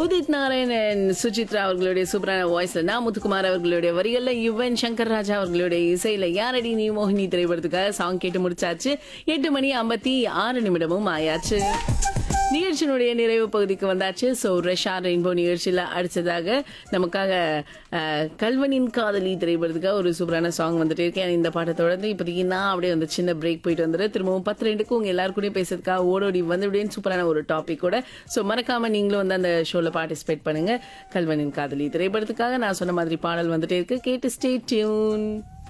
உதித் நாராயணன் சுசித்ரா அவர்களுடைய சூப்பரான வாய்ஸ்ல நான் முத்துக்குமார் அவர்களுடைய வரிகள்ல யுவன் சங்கர் ராஜா அவர்களுடைய இசையில யாரடி நீ மோகினி திரைப்படத்துக்காக சாங் கேட்டு முடிச்சாச்சு எட்டு மணி ஐம்பத்தி ஆறு நிமிடமும் ஆயாச்சு நிகழ்ச்சியினுடைய நிறைவு பகுதிக்கு வந்தாச்சு ஸோ ரெஷா ரெயின்போ நிகழ்ச்சியில் அடுத்ததாக நமக்காக அஹ், கல்வனின் காதலி திரைப்படத்துக்காக ஒரு சூப்பரான சாங் வந்துட்டு இருக்கேன் இந்த பாட்டை தொடர்ந்து இப்போதைக்கு நான் அப்படியே வந்து சின்ன பிரேக் போயிட்டு வந்துடுறேன் திரும்பவும் பத்து ரெண்டுக்கு உங்க எல்லாரும் கூடயும் பேசுறதுக்காக ஓடோடி வந்துவிடுவேன் சூப்பரான ஒரு டாபிக் கூட ஸோ மறக்காம நீங்களும் வந்து அந்த ஷோவில் பார்ட்டிசிபேட் பண்ணுங்க கல்வனின் காதலி திரைப்படத்துக்காக நான் சொன்ன மாதிரி பாடல் வந்துட்டே இருக்கு கேட்டு ஸ்டே டியூன்